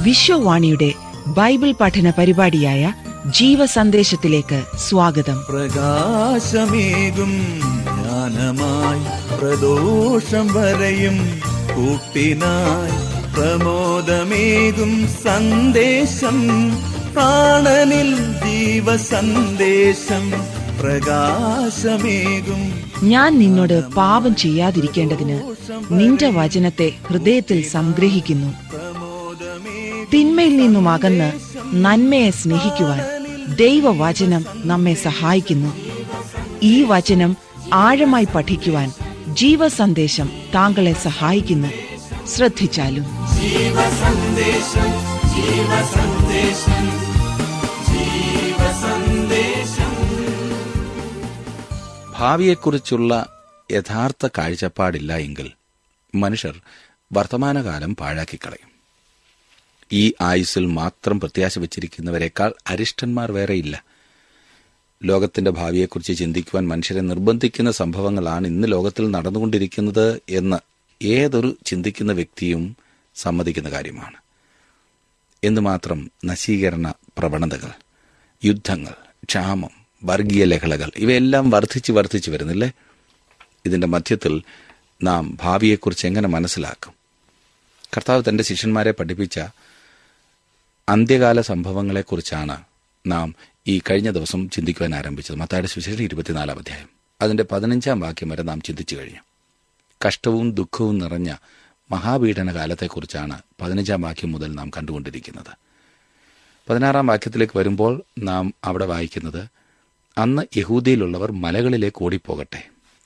വിശ്വവാണിയുടെ Bible പഠന പരിപാടിയായ ജീവസന്ദേശത്തിലേക്ക് സ്വാഗതം പ്രകാശമേകും ജ്ഞാനമായി പ്രദോഷം വരയും കൂട്ടിനായി പ്രമോദമേകും സന്ദേശം പ്രാണനിൽ ജീവസന്ദേശം പ്രകാശമേകും ഞാൻ നിന്നോട് പാപം ചെയ്യാതിരിക്കേണ്ടതിന് നിന്റെ വചനത്തെ ഹൃദയത്തിൽ സംഗ്രഹിക്കുന്നു തിന്മയിൽ നിന്നും അകന്ന് നന്മയെ സ്നേഹിക്കുവാൻ ദൈവവചനം നമ്മെ സഹായിക്കുന്നു ഈ വചനം ആഴമായി പഠിക്കുവാൻ ജീവസന്ദേശം താങ്കളെ സഹായിക്കുന്നു ശ്രദ്ധിച്ചാലും ഭാവിയെക്കുറിച്ചുള്ള യഥാർത്ഥ കാഴ്ചപ്പാടില്ല എങ്കിൽ മനുഷ്യർ വർത്തമാനകാലം പാഴാക്കിക്കളയും ഈ ആയുസ്സിൽ മാത്രം പ്രത്യാശ വച്ചിരിക്കുന്നവരെക്കാൾ അരിഷ്ടന്മാർ വേറെയില്ല ലോകത്തിന്റെ ഭാവിയെക്കുറിച്ച് ചിന്തിക്കുവാൻ മനുഷ്യരെ നിർബന്ധിക്കുന്ന സംഭവങ്ങളാണ് ഇന്ന് ലോകത്തിൽ നടന്നുകൊണ്ടിരിക്കുന്നത് എന്ന് ഏതൊരു ചിന്തിക്കുന്ന വ്യക്തിയും സമ്മതിക്കുന്ന കാര്യമാണ് എന്തുമാത്രം നശീകരണ പ്രവണതകൾ യുദ്ധങ്ങൾ ക്ഷാമം വർഗീയ ലഹളകൾ ഇവയെല്ലാം വർദ്ധിച്ച് വർദ്ധിച്ചു വരുന്നില്ലേ ഇതിന്റെ മധ്യത്തിൽ നാം ഭാവിയെക്കുറിച്ച് എങ്ങനെ മനസ്സിലാക്കും കർത്താവ് തന്റെ ശിഷ്യന്മാരെ പഠിപ്പിച്ച അന്ത്യകാല സംഭവങ്ങളെക്കുറിച്ചാണ് നാം ഈ കഴിഞ്ഞ ദിവസം ചിന്തിക്കുവാൻ ആരംഭിച്ചത് മത്തായുടെ സുവിശേഷം ഇരുപത്തിനാലാം അധ്യായം അതിന്റെ പതിനഞ്ചാം വാക്യം വരെ നാം ചിന്തിച്ചു കഴിഞ്ഞു കഷ്ടവും ദുഃഖവും നിറഞ്ഞ മഹാപീഡന കാലത്തെക്കുറിച്ചാണ് പതിനഞ്ചാം വാക്യം മുതൽ നാം കണ്ടുകൊണ്ടിരിക്കുന്നത് പതിനാറാം വാക്യത്തിലേക്ക് വരുമ്പോൾ നാം അവിടെ വായിക്കുന്നത് അന്ന് യഹൂദിയിലുള്ളവർ മലകളിലേക്ക് ഓടിപ്പോകട്ടെ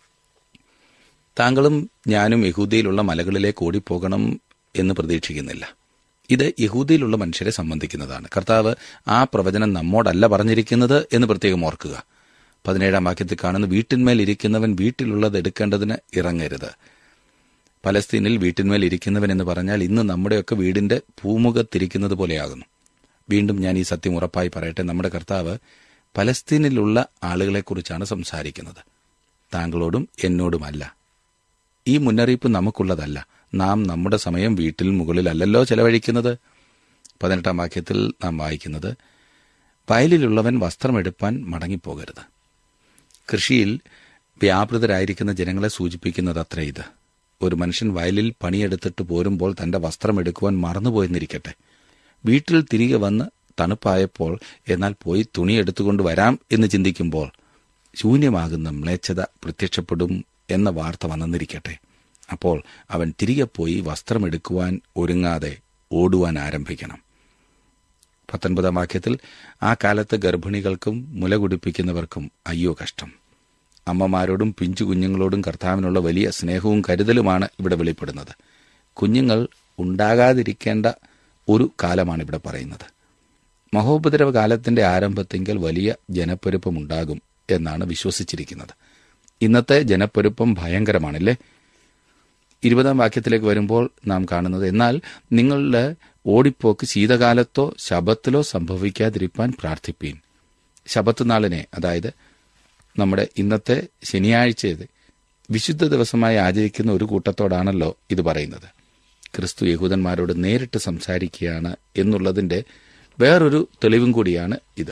താങ്കളും ഞാനും യഹൂദിയിലുള്ള മലകളിലേക്ക് ഓടിപ്പോകണം എന്ന് പ്രതീക്ഷിക്കുന്നില്ല ഇത് യഹൂദിയിലുള്ള മനുഷ്യരെ സംബന്ധിക്കുന്നതാണ് കർത്താവ് ആ പ്രവചനം നമ്മോടല്ല പറഞ്ഞിരിക്കുന്നത് എന്ന് പ്രത്യേകം ഓർക്കുക പതിനേഴാം വാക്യത്തിൽ കാണുന്ന വീട്ടിന്മേൽ ഇരിക്കുന്നവൻ വീട്ടിലുള്ളത് എടുക്കേണ്ടതിന് ഇറങ്ങരുത് പലസ്തീനിൽ വീട്ടിന്മേൽ ഇരിക്കുന്നവൻ എന്ന് പറഞ്ഞാൽ ഇന്ന് നമ്മുടെയൊക്കെ വീടിന്റെ പൂമുഖത്തിരിക്കുന്നത് പോലെയാകുന്നു വീണ്ടും ഞാൻ ഈ സത്യം ഉറപ്പായി പറയട്ടെ നമ്മുടെ കർത്താവ് പലസ്തീനിലുള്ള ആളുകളെക്കുറിച്ചാണ് സംസാരിക്കുന്നത് താങ്കളോടും എന്നോടുമല്ല ഈ മുന്നറിയിപ്പ് നമുക്കുള്ളതല്ല നാം നമ്മുടെ സമയം വീട്ടിൽ മുകളിലല്ലല്ലോ ചെലവഴിക്കുന്നത് പതിനെട്ടാം വാക്യത്തിൽ നാം വായിക്കുന്നത് വയലിലുള്ളവൻ വസ്ത്രമെടുപ്പാൻ മടങ്ങിപ്പോകരുത് കൃഷിയിൽ വ്യാപൃതരായിരിക്കുന്ന ജനങ്ങളെ സൂചിപ്പിക്കുന്നത് അത്ര ഇത് ഒരു മനുഷ്യൻ വയലിൽ പണിയെടുത്തിട്ട് പോരുമ്പോൾ തന്റെ വസ്ത്രമെടുക്കുവാൻ മറന്നുപോയെന്നിരിക്കട്ടെ വീട്ടിൽ തിരികെ വന്ന് തണുപ്പായപ്പോൾ എന്നാൽ പോയി തുണി എടുത്തുകൊണ്ട് വരാം എന്ന് ചിന്തിക്കുമ്പോൾ ശൂന്യമാകുന്ന മ്ലേച്ഛത പ്രത്യക്ഷപ്പെടും എന്ന വാർത്ത വന്നെന്നിരിക്കട്ടെ അപ്പോൾ അവൻ തിരികെ പോയി വസ്ത്രമെടുക്കുവാൻ ഒരുങ്ങാതെ ഓടുവാൻ ആരംഭിക്കണം പത്തൊൻപതാം വാക്യത്തിൽ ആ കാലത്ത് ഗർഭിണികൾക്കും മുല കുടിപ്പിക്കുന്നവർക്കും അയ്യോ കഷ്ടം അമ്മമാരോടും പിഞ്ചു കുഞ്ഞുങ്ങളോടും കർത്താവിനുള്ള വലിയ സ്നേഹവും കരുതലുമാണ് ഇവിടെ വെളിപ്പെടുന്നത് കുഞ്ഞുങ്ങൾ ഉണ്ടാകാതിരിക്കേണ്ട ഒരു കാലമാണ് ഇവിടെ പറയുന്നത് മഹോപദ്രവ കാലത്തിന്റെ ആരംഭത്തെങ്കിൽ വലിയ ജനപ്പെരുപ്പമുണ്ടാകും എന്നാണ് വിശ്വസിച്ചിരിക്കുന്നത് ഇന്നത്തെ ജനപ്പെരുപ്പം ഭയങ്കരമാണല്ലേ ഇരുപതാം വാക്യത്തിലേക്ക് വരുമ്പോൾ നാം കാണുന്നത് എന്നാൽ നിങ്ങളുടെ ഓടിപ്പോക്ക് ശീതകാലത്തോ ശബത്തിലോ സംഭവിക്കാതിരിക്കാൻ പ്രാർത്ഥിപ്പീൻ ശബത്ത് നാളിനെ അതായത് നമ്മുടെ ഇന്നത്തെ ശനിയാഴ്ചയത് വിശുദ്ധ ദിവസമായി ആചരിക്കുന്ന ഒരു കൂട്ടത്തോടാണല്ലോ ഇത് പറയുന്നത് ക്രിസ്തു യഹൂദന്മാരോട് നേരിട്ട് സംസാരിക്കുകയാണ് എന്നുള്ളതിന്റെ വേറൊരു തെളിവും കൂടിയാണ് ഇത്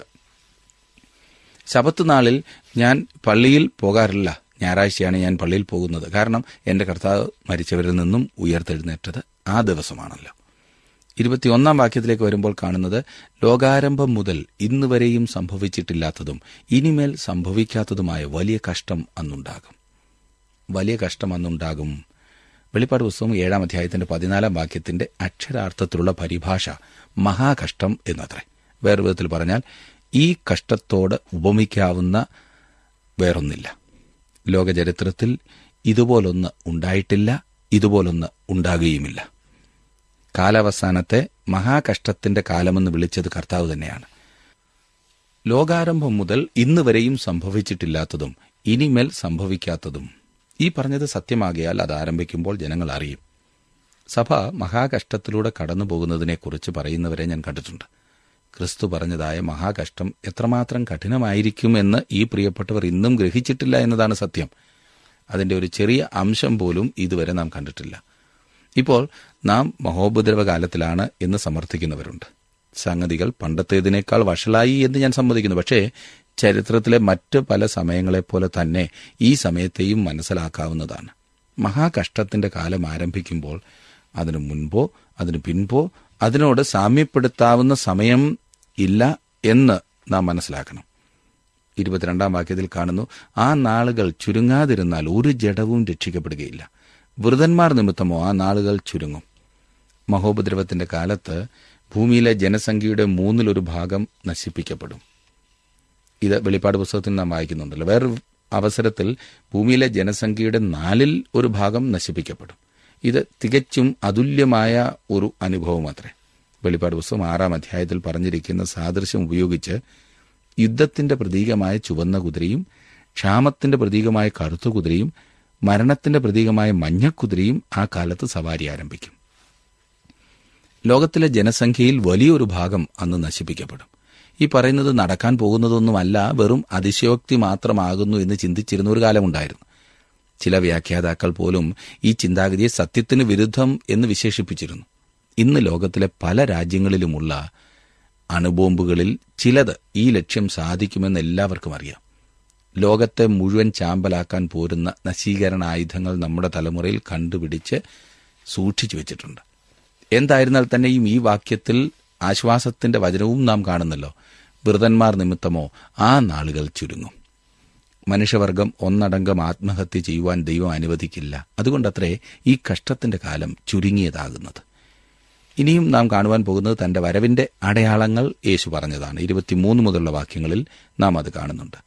ശബത്ത് നാളിൽ ഞാൻ പള്ളിയിൽ പോകാറില്ല ഞായറാഴ്ചയാണ് ഞാൻ പള്ളിയിൽ പോകുന്നത് കാരണം എന്റെ കർത്താവ് മരിച്ചവരിൽ നിന്നും ഉയർത്തെഴുന്നേറ്റത് ആ ദിവസമാണല്ലോ ഇരുപത്തിയൊന്നാം വാക്യത്തിലേക്ക് വരുമ്പോൾ കാണുന്നത് ലോകാരംഭം മുതൽ ഇന്ന് വരെയും സംഭവിച്ചിട്ടില്ലാത്തതും ഇനിമേൽ സംഭവിക്കാത്തതുമായ വലിയ കഷ്ടം അന്നുണ്ടാകും വലിയ കഷ്ടം അന്നുണ്ടാകും വെളിപ്പാട് പുസ്തകം ഏഴാം അധ്യായത്തിന്റെ പതിനാലാം വാക്യത്തിന്റെ അക്ഷരാർത്ഥത്തിലുള്ള പരിഭാഷ മഹാകഷ്ടം എന്നത്രേ വേറെ വിധത്തിൽ പറഞ്ഞാൽ ഈ കഷ്ടത്തോട് ഉപമിക്കാവുന്ന വേറൊന്നില്ല ലോകചരിത്രത്തിൽ ഇതുപോലൊന്ന് ഉണ്ടായിട്ടില്ല ഇതുപോലൊന്ന് ഉണ്ടാകുകയുമില്ല കാലാവസാനത്തെ മഹാകഷ്ടത്തിന്റെ കാലമെന്ന് വിളിച്ചത് കർത്താവ് തന്നെയാണ് ലോകാരംഭം മുതൽ ഇന്ന് വരെയും സംഭവിച്ചിട്ടില്ലാത്തതും ഇനിമേൽ സംഭവിക്കാത്തതും ഈ പറഞ്ഞത് സത്യമാകിയാൽ അത് ആരംഭിക്കുമ്പോൾ ജനങ്ങൾ അറിയും സഭ മഹാകഷ്ടത്തിലൂടെ കടന്നു പോകുന്നതിനെക്കുറിച്ച് പറയുന്നവരെ ഞാൻ കണ്ടിട്ടുണ്ട് ക്രിസ്തു പറഞ്ഞതായ മഹാകഷ്ടം എത്രമാത്രം കഠിനമായിരിക്കുമെന്ന് ഈ പ്രിയപ്പെട്ടവർ ഇന്നും ഗ്രഹിച്ചിട്ടില്ല എന്നതാണ് സത്യം അതിന്റെ ഒരു ചെറിയ അംശം പോലും ഇതുവരെ നാം കണ്ടിട്ടില്ല ഇപ്പോൾ നാം മഹോപദ്രവ കാലത്തിലാണ് എന്ന് സമർത്ഥിക്കുന്നവരുണ്ട് സംഗതികൾ പണ്ടത്തേതിനേക്കാൾ വഷളായി എന്ന് ഞാൻ സമ്മതിക്കുന്നു പക്ഷേ ചരിത്രത്തിലെ മറ്റ് പല സമയങ്ങളെപ്പോലെ തന്നെ ഈ സമയത്തെയും മനസ്സിലാക്കാവുന്നതാണ് മഹാകഷ്ടത്തിന്റെ കാലം ആരംഭിക്കുമ്പോൾ അതിനു മുൻപോ അതിനു പിൻപോ അതിനോട് സാമ്യപ്പെടുത്താവുന്ന സമയം ഇല്ല എന്ന് നാം മനസ്സിലാക്കണം ഇരുപത്തിരണ്ടാം വാക്യത്തിൽ കാണുന്നു ആ നാളുകൾ ചുരുങ്ങാതിരുന്നാൽ ഒരു ജഡവും രക്ഷിക്കപ്പെടുകയില്ല വൃതന്മാർ നിമിത്തമോ ആ നാളുകൾ ചുരുങ്ങും മഹോപദ്രവത്തിന്റെ കാലത്ത് ഭൂമിയിലെ ജനസംഖ്യയുടെ മൂന്നിലൊരു ഭാഗം നശിപ്പിക്കപ്പെടും ഇത് വെളിപ്പാട് പുസ്തകത്തിൽ നാം വായിക്കുന്നുണ്ടല്ലോ വേറൊരു അവസരത്തിൽ ഭൂമിയിലെ ജനസംഖ്യയുടെ നാലിൽ ഒരു ഭാഗം നശിപ്പിക്കപ്പെടും ഇത് തികച്ചും അതുല്യമായ ഒരു അനുഭവമത്രേ വെളിപ്പാട് പുസ്തകം ആറാം അധ്യായത്തിൽ പറഞ്ഞിരിക്കുന്ന സാദൃശ്യം ഉപയോഗിച്ച് യുദ്ധത്തിന്റെ പ്രതീകമായ ചുവന്ന കുതിരയും ക്ഷാമത്തിന്റെ പ്രതീകമായ കറുത്ത കുതിരയും മരണത്തിന്റെ പ്രതീകമായ മഞ്ഞക്കുതിരയും ആ കാലത്ത് സവാരി ആരംഭിക്കും ലോകത്തിലെ ജനസംഖ്യയിൽ വലിയൊരു ഭാഗം അന്ന് നശിപ്പിക്കപ്പെടും ഈ പറയുന്നത് നടക്കാൻ പോകുന്നതൊന്നുമല്ല വെറും അതിശയോക്തി മാത്രമാകുന്നു എന്ന് ചിന്തിച്ചിരുന്ന ഒരു കാലമുണ്ടായിരുന്നു ചില വ്യാഖ്യാതാക്കൾ പോലും ഈ ചിന്താഗതിയെ സത്യത്തിന് വിരുദ്ധം എന്ന് വിശേഷിപ്പിച്ചിരുന്നു ഇന്ന് ലോകത്തിലെ പല രാജ്യങ്ങളിലുമുള്ള അണുബോംബുകളിൽ ചിലത് ഈ ലക്ഷ്യം സാധിക്കുമെന്ന് എല്ലാവർക്കും അറിയാം ലോകത്തെ മുഴുവൻ ചാമ്പലാക്കാൻ പോരുന്ന നശീകരണ ആയുധങ്ങൾ നമ്മുടെ തലമുറയിൽ കണ്ടുപിടിച്ച് സൂക്ഷിച്ചു വെച്ചിട്ടുണ്ട് എന്തായിരുന്നാൽ തന്നെയും ഈ വാക്യത്തിൽ ആശ്വാസത്തിന്റെ വചനവും നാം കാണുന്നല്ലോ വൃതന്മാർ നിമിത്തമോ ആ നാളുകൾ ചുരുങ്ങും മനുഷ്യവർഗം ഒന്നടങ്കം ആത്മഹത്യ ചെയ്യുവാൻ ദൈവം അനുവദിക്കില്ല അതുകൊണ്ടത്രേ ഈ കഷ്ടത്തിന്റെ കാലം ചുരുങ്ങിയതാകുന്നത് ഇനിയും നാം കാണുവാൻ പോകുന്നത് തന്റെ വരവിന്റെ അടയാളങ്ങൾ യേശു പറഞ്ഞതാണ് ഇരുപത്തിമൂന്ന് മുതലുള്ള വാക്യങ്ങളിൽ നാം അത് കാണുന്നുണ്ട്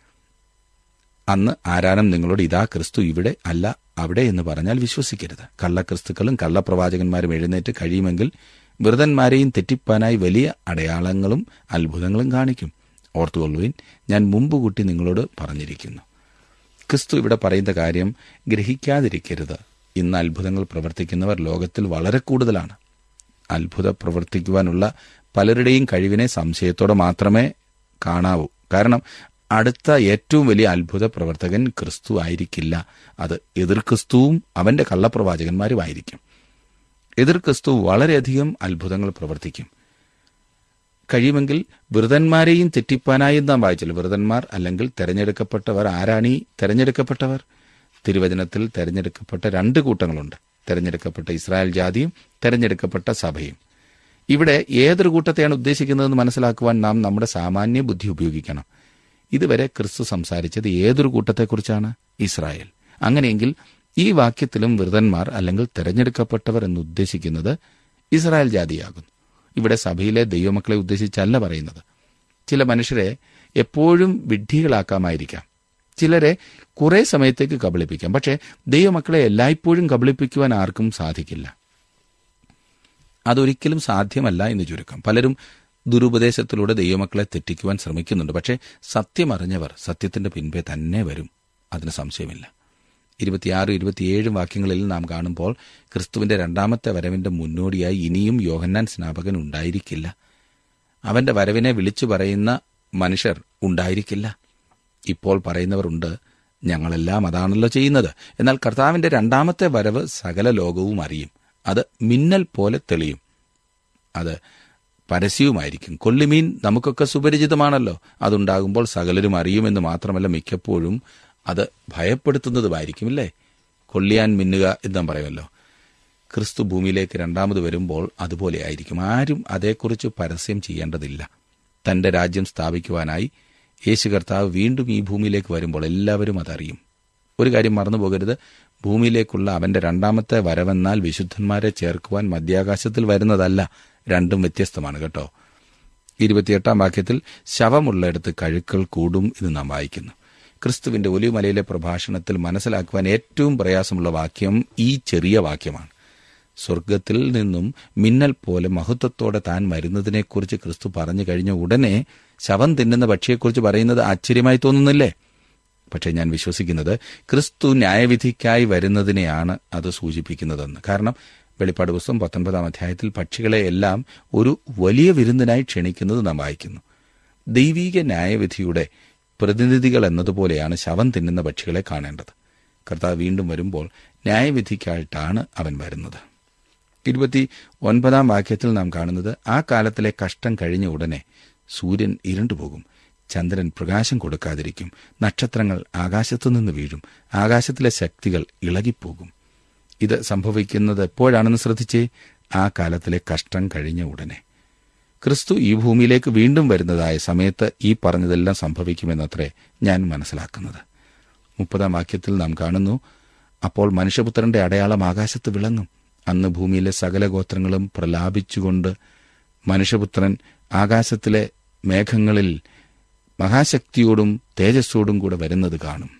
അന്ന് ആരാനും നിങ്ങളോട് ഇതാ ക്രിസ്തു ഇവിടെ അല്ല അവിടെ എന്ന് പറഞ്ഞാൽ വിശ്വസിക്കരുത് കള്ളക്രിസ്തുക്കളും കള്ളപ്രവാചകന്മാരും എഴുന്നേറ്റ് കഴിയുമെങ്കിൽ വൃതന്മാരെയും തെറ്റിപ്പാനായി വലിയ അടയാളങ്ങളും അത്ഭുതങ്ങളും കാണിക്കും ഓർത്തുകൊള്ളുവിൻ ഞാൻ മുമ്പ് കൂട്ടി നിങ്ങളോട് പറഞ്ഞിരിക്കുന്നു ക്രിസ്തു ഇവിടെ പറയുന്ന കാര്യം ഗ്രഹിക്കാതിരിക്കരുത് ഇന്ന് അത്ഭുതങ്ങൾ പ്രവർത്തിക്കുന്നവർ ലോകത്തിൽ വളരെ കൂടുതലാണ് അത്ഭുത പ്രവർത്തിക്കുവാനുള്ള പലരുടെയും കഴിവിനെ സംശയത്തോടെ മാത്രമേ കാണാവൂ കാരണം അടുത്ത ഏറ്റവും വലിയ അത്ഭുത പ്രവർത്തകൻ ക്രിസ്തു ആയിരിക്കില്ല അത് എതിർ ക്രിസ്തുവും അവന്റെ കള്ളപ്രവാചകന്മാരുമായിരിക്കും എതിർ ക്രിസ്തു വളരെയധികം അത്ഭുതങ്ങൾ പ്രവർത്തിക്കും കഴിയുമെങ്കിൽ വൃതന്മാരെയും തെറ്റിപ്പാനായി നാം വായിച്ചല്ലോ വൃതന്മാർ അല്ലെങ്കിൽ തെരഞ്ഞെടുക്കപ്പെട്ടവർ ആരാണീ തെരഞ്ഞെടുക്കപ്പെട്ടവർ തിരുവചനത്തിൽ തെരഞ്ഞെടുക്കപ്പെട്ട രണ്ട് കൂട്ടങ്ങളുണ്ട് തെരഞ്ഞെടുക്കപ്പെട്ട ഇസ്രായേൽ ജാതിയും തെരഞ്ഞെടുക്കപ്പെട്ട സഭയും ഇവിടെ ഏതൊരു കൂട്ടത്തെയാണ് ഉദ്ദേശിക്കുന്നതെന്ന് മനസ്സിലാക്കുവാൻ നാം നമ്മുടെ സാമാന്യ ബുദ്ധി ഉപയോഗിക്കണം ഇതുവരെ ക്രിസ്തു സംസാരിച്ചത് ഏതൊരു കൂട്ടത്തെക്കുറിച്ചാണ് ഇസ്രായേൽ അങ്ങനെയെങ്കിൽ ഈ വാക്യത്തിലും വൃതന്മാർ അല്ലെങ്കിൽ തെരഞ്ഞെടുക്കപ്പെട്ടവർ എന്ന് ഉദ്ദേശിക്കുന്നത് ഇസ്രായേൽ ജാതിയാകുന്നു ഇവിടെ സഭയിലെ ദൈവമക്കളെ ഉദ്ദേശിച്ചല്ല പറയുന്നത് ചില മനുഷ്യരെ എപ്പോഴും വിഡ്ഢികളാക്കാമായിരിക്കാം ചിലരെ കുറെ സമയത്തേക്ക് കബളിപ്പിക്കാം പക്ഷേ ദൈവമക്കളെ എല്ലായ്പ്പോഴും കബളിപ്പിക്കുവാൻ ആർക്കും സാധിക്കില്ല അതൊരിക്കലും സാധ്യമല്ല എന്ന് ചുരുക്കം പലരും ദുരുപദേശത്തിലൂടെ ദൈവമക്കളെ തെറ്റിക്കുവാൻ ശ്രമിക്കുന്നുണ്ട് പക്ഷേ സത്യമറിഞ്ഞവർ സത്യത്തിന്റെ പിൻപേ തന്നെ വരും അതിന് സംശയമില്ല ഇരുപത്തിയാറ് ഇരുപത്തിയേഴും വാക്യങ്ങളിൽ നാം കാണുമ്പോൾ ക്രിസ്തുവിന്റെ രണ്ടാമത്തെ വരവിന്റെ മുന്നോടിയായി ഇനിയും യോഹന്നാൻ സ്നാപകൻ ഉണ്ടായിരിക്കില്ല അവന്റെ വരവിനെ വിളിച്ചു പറയുന്ന മനുഷ്യർ ഉണ്ടായിരിക്കില്ല ഇപ്പോൾ പറയുന്നവരുണ്ട് ഞങ്ങളെല്ലാം അതാണല്ലോ ചെയ്യുന്നത് എന്നാൽ കർത്താവിന്റെ രണ്ടാമത്തെ വരവ് സകല ലോകവും അറിയും അത് മിന്നൽ പോലെ തെളിയും അത് പരസ്യവുമായിരിക്കും കൊള്ളിമീൻ നമുക്കൊക്കെ സുപരിചിതമാണല്ലോ അതുണ്ടാകുമ്പോൾ സകലരും അറിയുമെന്ന് മാത്രമല്ല മിക്കപ്പോഴും അത് ഭയപ്പെടുത്തുന്നതുമായിരിക്കും ഇല്ലേ കൊള്ളിയാൻ മിന്നുക എന്ന് നാം പറയുമല്ലോ ക്രിസ്തു ഭൂമിയിലേക്ക് രണ്ടാമത് വരുമ്പോൾ അതുപോലെയായിരിക്കും ആരും അതേക്കുറിച്ച് പരസ്യം ചെയ്യേണ്ടതില്ല തന്റെ രാജ്യം സ്ഥാപിക്കുവാനായി യേശു കർത്താവ് വീണ്ടും ഈ ഭൂമിയിലേക്ക് വരുമ്പോൾ എല്ലാവരും അതറിയും ഒരു കാര്യം മറന്നുപോകരുത് ഭൂമിയിലേക്കുള്ള അവന്റെ രണ്ടാമത്തെ വരവെന്നാൽ വിശുദ്ധന്മാരെ ചേർക്കുവാൻ മധ്യാകാശത്തിൽ വരുന്നതല്ല രണ്ടും വ്യത്യസ്തമാണ് കേട്ടോ ഇരുപത്തിയെട്ടാം വാക്യത്തിൽ ശവമുള്ളയിടത്ത് കഴുക്കൾ കൂടും എന്ന് നാം വായിക്കുന്നു ക്രിസ്തുവിന്റെ ഒലിമലയിലെ പ്രഭാഷണത്തിൽ മനസ്സിലാക്കുവാൻ ഏറ്റവും പ്രയാസമുള്ള വാക്യം ഈ ചെറിയ വാക്യമാണ് സ്വർഗത്തിൽ നിന്നും മിന്നൽ പോലെ മഹത്വത്തോടെ താൻ വരുന്നതിനെക്കുറിച്ച് ക്രിസ്തു പറഞ്ഞു കഴിഞ്ഞ ഉടനെ ശവം തിന്നുന്ന പക്ഷിയെക്കുറിച്ച് പറയുന്നത് ആശ്ചര്യമായി തോന്നുന്നില്ലേ പക്ഷേ ഞാൻ വിശ്വസിക്കുന്നത് ക്രിസ്തു ന്യായവിധിക്കായി വരുന്നതിനെയാണ് അത് സൂചിപ്പിക്കുന്നതെന്ന് കാരണം വെളിപ്പാട് പുസ്തകം പത്തൊൻപതാം അധ്യായത്തിൽ പക്ഷികളെ എല്ലാം ഒരു വലിയ വിരുന്നിനായി ക്ഷണിക്കുന്നത് നാം വായിക്കുന്നു ദൈവീക ന്യായവിധിയുടെ പ്രതിനിധികൾ എന്നതുപോലെയാണ് ശവം തിന്നുന്ന പക്ഷികളെ കാണേണ്ടത് കർത്താവ് വീണ്ടും വരുമ്പോൾ ന്യായവിധിക്കായിട്ടാണ് അവൻ വരുന്നത് ഇരുപത്തി ഒൻപതാം വാക്യത്തിൽ നാം കാണുന്നത് ആ കാലത്തിലെ കഷ്ടം കഴിഞ്ഞ ഉടനെ സൂര്യൻ ഇരുണ്ടുപോകും ചന്ദ്രൻ പ്രകാശം കൊടുക്കാതിരിക്കും നക്ഷത്രങ്ങൾ ആകാശത്തു നിന്ന് വീഴും ആകാശത്തിലെ ശക്തികൾ ഇളകിപ്പോകും ഇത് സംഭവിക്കുന്നത് എപ്പോഴാണെന്ന് ശ്രദ്ധിച്ചേ ആ കാലത്തിലെ കഷ്ടം കഴിഞ്ഞ ഉടനെ ക്രിസ്തു ഈ ഭൂമിയിലേക്ക് വീണ്ടും വരുന്നതായ സമയത്ത് ഈ പറഞ്ഞതെല്ലാം സംഭവിക്കുമെന്നത്രേ ഞാൻ മനസ്സിലാക്കുന്നത് മുപ്പതാം വാക്യത്തിൽ നാം കാണുന്നു അപ്പോൾ മനുഷ്യപുത്രന്റെ അടയാളം ആകാശത്ത് വിളങ്ങും അന്ന് ഭൂമിയിലെ സകല ഗോത്രങ്ങളും പ്രലാപിച്ചുകൊണ്ട് മനുഷ്യപുത്രൻ ആകാശത്തിലെ മേഘങ്ങളിൽ മഹാശക്തിയോടും തേജസ്സോടും കൂടെ വരുന്നത് കാണും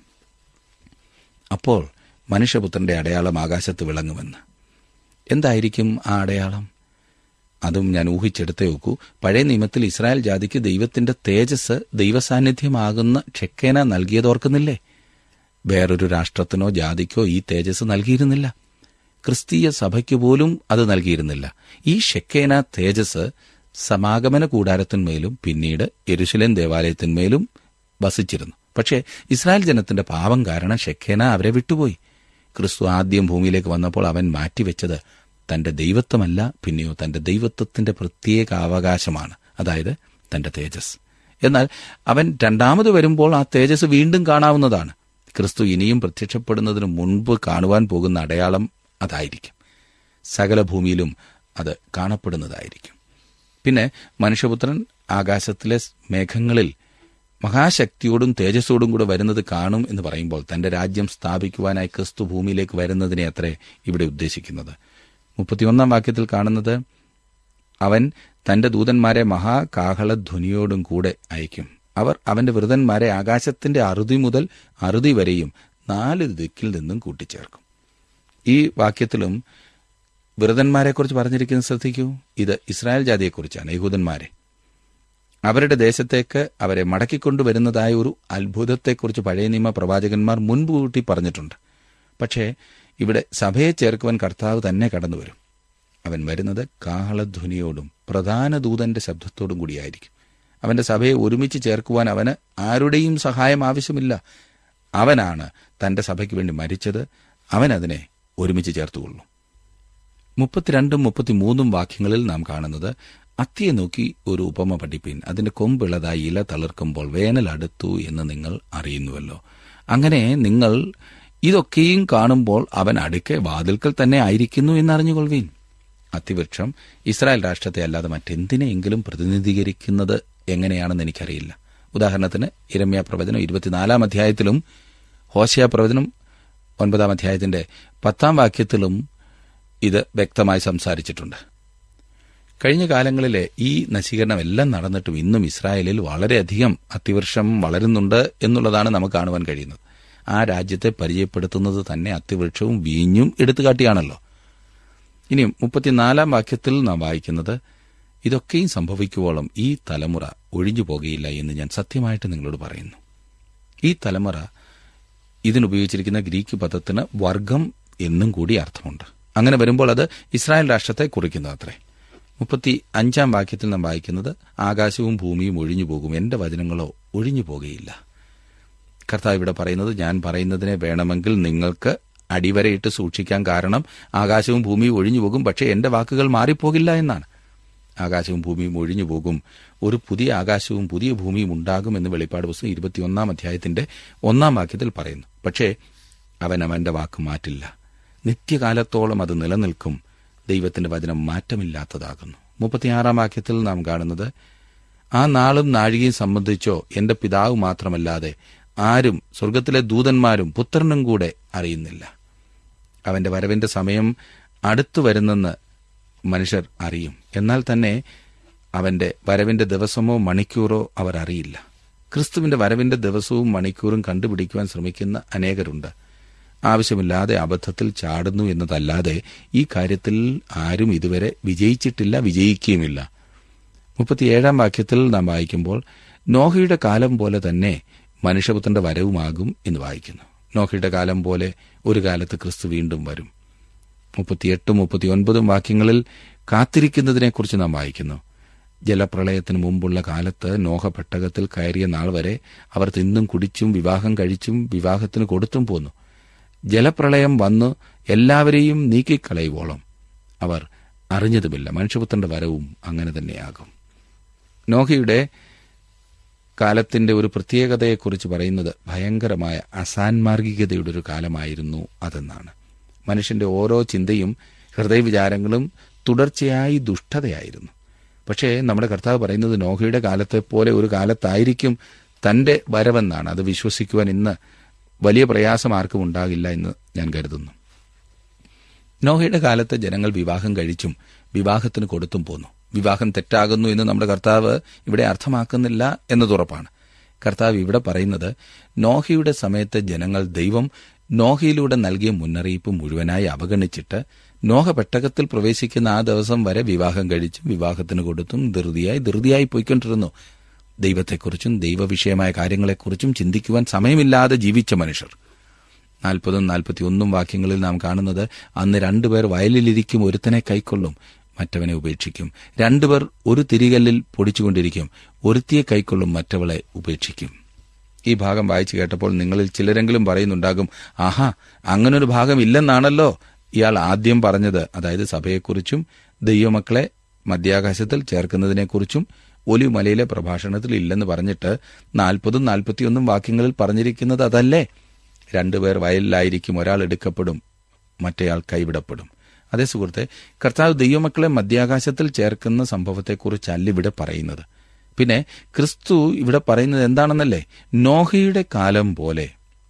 അപ്പോൾ മനുഷ്യപുത്രന്റെ അടയാളം ആകാശത്ത് വിളങ്ങുമെന്ന് എന്തായിരിക്കും ആ അടയാളം അതും ഞാൻ ഊഹിച്ചെടുത്തേ നോക്കൂ പഴയ നിയമത്തിൽ ഇസ്രായേൽ ജാതിക്ക് ദൈവത്തിന്റെ തേജസ് ദൈവസാന്നിധ്യമാകുന്ന ക്ഷെക്കേന നൽകിയതോർക്കുന്നില്ലേ വേറൊരു രാഷ്ട്രത്തിനോ ജാതിക്കോ ഈ തേജസ് നൽകിയിരുന്നില്ല ക്രിസ്തീയ സഭയ്ക്ക് പോലും അത് നൽകിയിരുന്നില്ല ഈ ഷെക്കേന തേജസ് സമാഗമന കൂടാരത്തിന്മേലും പിന്നീട് യെരുശലേം ദേവാലയത്തിന്മേലും വസിച്ചിരുന്നു പക്ഷേ ഇസ്രായേൽ ജനത്തിന്റെ പാപം കാരണം ഷെക്കേന അവരെ വിട്ടുപോയി ക്രിസ്തു ആദ്യം ഭൂമിയിലേക്ക് വന്നപ്പോൾ അവൻ മാറ്റിവെച്ചത് തന്റെ ദൈവത്വമല്ല പിന്നെയോ തന്റെ ദൈവത്വത്തിന്റെ പ്രത്യേക അവകാശമാണ് അതായത് തന്റെ തേജസ് എന്നാൽ അവൻ രണ്ടാമത് വരുമ്പോൾ ആ തേജസ് വീണ്ടും കാണാവുന്നതാണ് ക്രിസ്തു ഇനിയും പ്രത്യക്ഷപ്പെടുന്നതിന് മുൻപ് കാണുവാൻ പോകുന്ന അടയാളം അതായിരിക്കും സകല ഭൂമിയിലും അത് കാണപ്പെടുന്നതായിരിക്കും പിന്നെ മനുഷ്യപുത്രൻ ആകാശത്തിലെ മേഘങ്ങളിൽ മഹാശക്തിയോടും തേജസ്സോടും കൂടെ വരുന്നത് കാണും എന്ന് പറയുമ്പോൾ തന്റെ രാജ്യം സ്ഥാപിക്കുവാനായി ക്രിസ്തു ഭൂമിയിലേക്ക് വരുന്നതിനെ അത്രേ ഇവിടെ ഉദ്ദേശിക്കുന്നത് മുപ്പത്തിയൊന്നാം വാക്യത്തിൽ കാണുന്നത് അവൻ തന്റെ ദൂതന്മാരെ മഹാകാഹളധ്വനിയോടും കൂടെ അയക്കും അവർ അവന്റെ വൃതന്മാരെ ആകാശത്തിന്റെ അറുതി മുതൽ അറുതി വരെയും നാല് ദിക്കിൽ നിന്നും കൂട്ടിച്ചേർക്കും ഈ വാക്യത്തിലും വൃതന്മാരെക്കുറിച്ച് പറഞ്ഞിരിക്കുന്നത് ശ്രദ്ധിക്കൂ ഇത് ഇസ്രായേൽ ജാതിയെക്കുറിച്ചാണ് യഹൂദന്മാരെ അവരുടെ ദേശത്തേക്ക് അവരെ മടക്കിക്കൊണ്ടുവരുന്നതായ ഒരു അത്ഭുതത്തെക്കുറിച്ച് പഴയ നിയമ പ്രവാചകന്മാർ മുൻകൂട്ടി പറഞ്ഞിട്ടുണ്ട് പക്ഷേ ഇവിടെ സഭയെ ചേർക്കുവാൻ കർത്താവ് തന്നെ കടന്നുവരും അവൻ വരുന്നത് കാഹളധ്വനിയോടും പ്രധാന ദൂതന്റെ ശബ്ദത്തോടും കൂടിയായിരിക്കും അവന്റെ സഭയെ ഒരുമിച്ച് ചേർക്കുവാൻ അവന് ആരുടെയും സഹായം ആവശ്യമില്ല അവനാണ് തന്റെ സഭയ്ക്ക് വേണ്ടി മരിച്ചത് അവൻ അതിനെ ഒരുമിച്ച് ചേർത്തുകൊള്ളും മുപ്പത്തിരണ്ടും മുപ്പത്തിമൂന്നും വാക്യങ്ങളിൽ നാം കാണുന്നത് അത്തിയെ നോക്കി ഒരു ഉപമ പഠിപ്പിൻ അതിന്റെ കൊമ്പിളതായി ഇല തളിർക്കുമ്പോൾ വേനൽ അടുത്തു എന്ന് നിങ്ങൾ അറിയുന്നുവല്ലോ അങ്ങനെ നിങ്ങൾ ഇതൊക്കെയും കാണുമ്പോൾ അവൻ അടുക്കെ വാതിൽക്കൽ തന്നെ ആയിരിക്കുന്നു എന്നറിഞ്ഞുകൊള്ളുവീൻ അത്തിവൃക്ഷം ഇസ്രായേൽ രാഷ്ട്രത്തെ അല്ലാതെ മറ്റെന്തിനെയെങ്കിലും പ്രതിനിധീകരിക്കുന്നത് എങ്ങനെയാണെന്ന് എനിക്കറിയില്ല ഉദാഹരണത്തിന് ഇരമ്യ പ്രവചനം ഇരുപത്തിനാലാം അധ്യായത്തിലും ഹോശയ പ്രവചനം ഒൻപതാം അധ്യായത്തിന്റെ പത്താം വാക്യത്തിലും ഇത് വ്യക്തമായി സംസാരിച്ചിട്ടുണ്ട് കഴിഞ്ഞ കാലങ്ങളിലെ ഈ നശീകരണം എല്ലാം നടന്നിട്ടും ഇന്നും ഇസ്രായേലിൽ വളരെയധികം അത്തിവൃക്ഷം വളരുന്നുണ്ട് എന്നുള്ളതാണ് നമുക്ക് കാണുവാൻ കഴിയുന്നത് ആ രാജ്യത്തെ പരിചയപ്പെടുത്തുന്നത് തന്നെ അത്തിവൃക്ഷവും വീഞ്ഞും എടുത്തുകാട്ടിയാണല്ലോ ഇനി മുപ്പത്തിനാലാം വാക്യത്തിൽ നാം വായിക്കുന്നത് ഇതൊക്കെയും സംഭവിക്കുവോളം ഈ തലമുറ ഒഴിഞ്ഞു പോകുകയില്ല എന്ന് ഞാൻ സത്യമായിട്ട് നിങ്ങളോട് പറയുന്നു ഈ തലമുറ ഇതിനുപയോഗിച്ചിരിക്കുന്ന ഗ്രീക്ക് പദത്തിന് വർഗം എന്നും കൂടി അർത്ഥമുണ്ട് അങ്ങനെ വരുമ്പോൾ അത് ഇസ്രായേൽ രാഷ്ട്രത്തെ കുറിക്കുന്നു അത്രേ മുപ്പത്തി അഞ്ചാം വാക്യത്തിൽ നാം വായിക്കുന്നത് ആകാശവും ഭൂമിയും ഒഴിഞ്ഞു പോകും എന്റെ വചനങ്ങളോ ഒഴിഞ്ഞു പോകുകയില്ല കർത്താവ് ഇവിടെ പറയുന്നത് ഞാൻ പറയുന്നതിനെ വേണമെങ്കിൽ നിങ്ങൾക്ക് അടിവരയിട്ട് സൂക്ഷിക്കാൻ കാരണം ആകാശവും ഭൂമിയും ഒഴിഞ്ഞു പോകും പക്ഷേ എന്റെ വാക്കുകൾ മാറിപ്പോകില്ല എന്നാണ് ആകാശവും ഭൂമിയും ഒഴിഞ്ഞു പോകും ഒരു പുതിയ ആകാശവും പുതിയ ഭൂമിയും ഉണ്ടാകും എന്ന് വെളിപ്പാട് പുസ്തകം ഇരുപത്തിയൊന്നാം അധ്യായത്തിന്റെ ഒന്നാം വാക്യത്തിൽ പറയുന്നു പക്ഷേ അവൻ അവന്റെ വാക്ക് മാറ്റില്ല നിത്യകാലത്തോളം അത് നിലനിൽക്കും ദൈവത്തിന്റെ വചനം മാറ്റമില്ലാത്തതാകുന്നു മുപ്പത്തിയാറാം വാക്യത്തിൽ നാം കാണുന്നത് ആ നാളും നാഴികയും സംബന്ധിച്ചോ എന്റെ പിതാവ് മാത്രമല്ലാതെ ആരും സ്വർഗത്തിലെ ദൂതന്മാരും പുത്രനും കൂടെ അറിയുന്നില്ല അവന്റെ വരവിന്റെ സമയം അടുത്തു വരുന്നെന്ന് മനുഷ്യർ അറിയും എന്നാൽ തന്നെ അവന്റെ വരവിന്റെ ദിവസമോ മണിക്കൂറോ അവർ അറിയില്ല ക്രിസ്തുവിന്റെ വരവിന്റെ ദിവസവും മണിക്കൂറും കണ്ടുപിടിക്കുവാൻ ശ്രമിക്കുന്ന അനേകരുണ്ട് ആവശ്യമില്ലാതെ അബദ്ധത്തിൽ ചാടുന്നു എന്നതല്ലാതെ ഈ കാര്യത്തിൽ ആരും ഇതുവരെ വിജയിച്ചിട്ടില്ല വിജയിക്കുകയുമില്ല മുപ്പത്തിയേഴാം വാക്യത്തിൽ നാം വായിക്കുമ്പോൾ നോഹയുടെ കാലം പോലെ തന്നെ മനുഷ്യപുത്രന്റെ വരവുമാകും എന്ന് വായിക്കുന്നു നോഹയുടെ കാലം പോലെ ഒരു കാലത്ത് ക്രിസ്തു വീണ്ടും വരും മുപ്പത്തിയെട്ടും മുപ്പത്തിയൊൻപതും വാക്യങ്ങളിൽ കാത്തിരിക്കുന്നതിനെക്കുറിച്ച് നാം വായിക്കുന്നു ജലപ്രളയത്തിന് മുമ്പുള്ള കാലത്ത് നോഹ പെട്ടകത്തിൽ കയറിയ നാൾ വരെ അവർ തിന്നും കുടിച്ചും വിവാഹം കഴിച്ചും വിവാഹത്തിന് കൊടുത്തും പോന്നു ജലപ്രളയം വന്ന് എല്ലാവരെയും നീക്കിക്കളയുവോളം അവർ അറിഞ്ഞതുമില്ല മനുഷ്യപുത്രന്റെ വരവും അങ്ങനെ തന്നെയാകും നോഹയുടെ കാലത്തിന്റെ ഒരു പ്രത്യേകതയെക്കുറിച്ച് പറയുന്നത് ഭയങ്കരമായ അസാൻമാർഗികതയുടെ ഒരു കാലമായിരുന്നു അതെന്നാണ് മനുഷ്യന്റെ ഓരോ ചിന്തയും ഹൃദയവിചാരങ്ങളും തുടർച്ചയായി ദുഷ്ടതയായിരുന്നു പക്ഷേ നമ്മുടെ കർത്താവ് പറയുന്നത് നോഹയുടെ കാലത്തെ പോലെ ഒരു കാലത്തായിരിക്കും തന്റെ വരവെന്നാണ് അത് വിശ്വസിക്കുവാൻ ഇന്ന് വലിയ പ്രയാസം ആർക്കും ഉണ്ടാകില്ല എന്ന് ഞാൻ കരുതുന്നു നോഹയുടെ കാലത്ത് ജനങ്ങൾ വിവാഹം കഴിച്ചും വിവാഹത്തിന് കൊടുത്തും പോന്നു വിവാഹം തെറ്റാകുന്നു എന്ന് നമ്മുടെ കർത്താവ് ഇവിടെ അർത്ഥമാക്കുന്നില്ല എന്നതുറപ്പാണ് കർത്താവ് ഇവിടെ പറയുന്നത് നോഹയുടെ സമയത്ത് ജനങ്ങൾ ദൈവം നോഹയിലൂടെ നൽകിയ മുന്നറിയിപ്പ് മുഴുവനായി അവഗണിച്ചിട്ട് നോഹ പെട്ടകത്തിൽ പ്രവേശിക്കുന്ന ആ ദിവസം വരെ വിവാഹം കഴിച്ചും വിവാഹത്തിന് കൊടുത്തും ധൃതിയായി ധൃതിയായി പോയിക്കൊണ്ടിരുന്നു ദൈവത്തെക്കുറിച്ചും ദൈവവിഷയമായ കാര്യങ്ങളെക്കുറിച്ചും ചിന്തിക്കുവാൻ സമയമില്ലാതെ ജീവിച്ച മനുഷ്യർ നാൽപ്പതും നാൽപ്പത്തിയൊന്നും വാക്യങ്ങളിൽ നാം കാണുന്നത് അന്ന് രണ്ടുപേർ വയലിലിരിക്കും ഒരുത്തനെ കൈക്കൊള്ളും മറ്റവനെ ഉപേക്ഷിക്കും രണ്ടുപേർ ഒരു തിരികല്ലിൽ പൊടിച്ചുകൊണ്ടിരിക്കും ഒരുത്തിയെ കൈക്കൊള്ളും മറ്റവളെ ഉപേക്ഷിക്കും ഈ ഭാഗം വായിച്ചു കേട്ടപ്പോൾ നിങ്ങളിൽ ചിലരെങ്കിലും പറയുന്നുണ്ടാകും ആഹാ അങ്ങനൊരു ഭാഗം ഇല്ലെന്നാണല്ലോ ഇയാൾ ആദ്യം പറഞ്ഞത് അതായത് സഭയെക്കുറിച്ചും ദൈവമക്കളെ മധ്യാകാശത്തിൽ ചേർക്കുന്നതിനെക്കുറിച്ചും ഒലിമലയിലെ പ്രഭാഷണത്തിൽ ഇല്ലെന്ന് പറഞ്ഞിട്ട് നാൽപ്പതും നാൽപ്പത്തിയൊന്നും വാക്യങ്ങളിൽ പറഞ്ഞിരിക്കുന്നത് അതല്ലേ രണ്ടുപേർ വയലിലായിരിക്കും ഒരാൾ എടുക്കപ്പെടും മറ്റേയാൾ കൈവിടപ്പെടും അതേ സുഹൃത്തെ കർത്താവ് ദൈവമക്കളെ മധ്യാകാശത്തിൽ ചേർക്കുന്ന സംഭവത്തെക്കുറിച്ചല്ല ഇവിടെ പറയുന്നത് പിന്നെ ക്രിസ്തു ഇവിടെ പറയുന്നത് എന്താണെന്നല്ലേ നോഹയുടെ കാലം പോലെ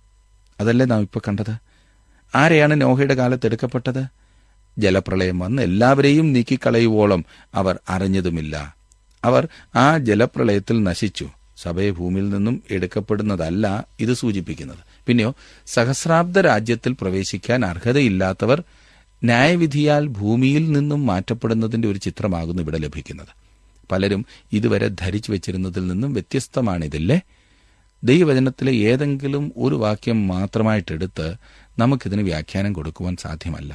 അതല്ലേ നാം ഇപ്പൊ കണ്ടത് ആരെയാണ് നോഹയുടെ കാലത്ത് എടുക്കപ്പെട്ടത് ജലപ്രളയം വന്ന് എല്ലാവരെയും നീക്കിക്കളയുവോളം അവർ അറിഞ്ഞതുമില്ല അവർ ആ ജലപ്രളയത്തിൽ നശിച്ചു സഭയെ ഭൂമിയിൽ നിന്നും എടുക്കപ്പെടുന്നതല്ല ഇത് സൂചിപ്പിക്കുന്നത് പിന്നെയോ സഹസ്രാബ്ദ രാജ്യത്തിൽ പ്രവേശിക്കാൻ അർഹതയില്ലാത്തവർ ന്യായവിധിയാൽ ഭൂമിയിൽ നിന്നും മാറ്റപ്പെടുന്നതിന്റെ ഒരു ചിത്രമാകുന്നു ഇവിടെ ലഭിക്കുന്നത് പലരും ഇതുവരെ ധരിച്ചു വെച്ചിരുന്നതിൽ നിന്നും വ്യത്യസ്തമാണിതില്ലേ ദൈവവചനത്തിലെ ഏതെങ്കിലും ഒരു വാക്യം മാത്രമായിട്ടെടുത്ത് നമുക്കിതിന് വ്യാഖ്യാനം കൊടുക്കുവാൻ സാധ്യമല്ല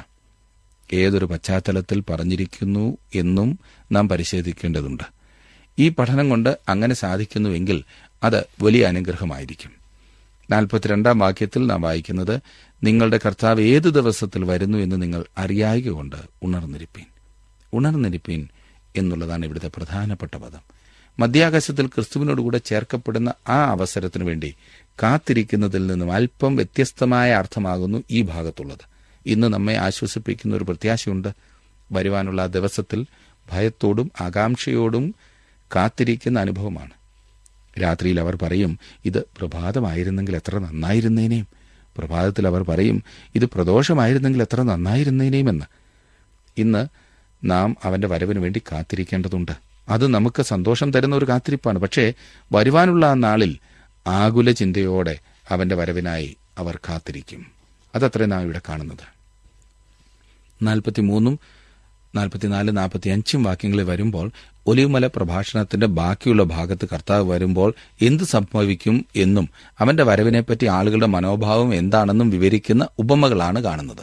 ഏതൊരു പശ്ചാത്തലത്തിൽ പറഞ്ഞിരിക്കുന്നു എന്നും നാം പരിശോധിക്കേണ്ടതുണ്ട് ഈ പഠനം കൊണ്ട് അങ്ങനെ സാധിക്കുന്നുവെങ്കിൽ അത് വലിയ അനുഗ്രഹമായിരിക്കും നാൽപ്പത്തിരണ്ടാം വാക്യത്തിൽ നാം വായിക്കുന്നത് നിങ്ങളുടെ കർത്താവ് ഏതു ദിവസത്തിൽ വരുന്നു എന്ന് നിങ്ങൾ അറിയായിക കൊണ്ട് ഉണർന്നിരിപ്പീൻ ഉണർന്നിരിപ്പീൻ എന്നുള്ളതാണ് ഇവിടുത്തെ പ്രധാനപ്പെട്ട പദം മധ്യാകാശത്തിൽ ക്രിസ്തുവിനോടുകൂടെ ചേർക്കപ്പെടുന്ന ആ അവസരത്തിനു വേണ്ടി കാത്തിരിക്കുന്നതിൽ നിന്നും അല്പം വ്യത്യസ്തമായ അർത്ഥമാകുന്നു ഈ ഭാഗത്തുള്ളത് ഇന്ന് നമ്മെ ആശ്വസിപ്പിക്കുന്ന ഒരു പ്രത്യാശയുണ്ട് വരുവാനുള്ള ആ ദിവസത്തിൽ ഭയത്തോടും ആകാംക്ഷയോടും കാത്തിരിക്കുന്ന അനുഭവമാണ് രാത്രിയിൽ അവർ പറയും ഇത് പ്രഭാതമായിരുന്നെങ്കിൽ എത്ര നന്നായിരുന്നേനേയും പ്രഭാതത്തിൽ അവർ പറയും ഇത് പ്രദോഷമായിരുന്നെങ്കിൽ എത്ര നന്നായിരുന്നേനേയും എന്ന് ഇന്ന് നാം അവന്റെ വരവിന് വേണ്ടി കാത്തിരിക്കേണ്ടതുണ്ട് അത് നമുക്ക് സന്തോഷം തരുന്ന ഒരു കാത്തിരിപ്പാണ് പക്ഷേ വരുവാനുള്ള ആ നാളിൽ ആകുല ചിന്തയോടെ അവന്റെ വരവിനായി അവർ കാത്തിരിക്കും അതത്രേ നാം ഇവിടെ കാണുന്നത് നാൽപ്പത്തിമൂന്നും നാൽപ്പത്തിനാല് നാൽപ്പത്തി അഞ്ചും വാക്യങ്ങളിൽ വരുമ്പോൾ ഒലിവുമല പ്രഭാഷണത്തിന്റെ ബാക്കിയുള്ള ഭാഗത്ത് കർത്താവ് വരുമ്പോൾ എന്ത് സംഭവിക്കും എന്നും അവന്റെ വരവിനെപ്പറ്റി ആളുകളുടെ മനോഭാവം എന്താണെന്നും വിവരിക്കുന്ന ഉപമകളാണ് കാണുന്നത്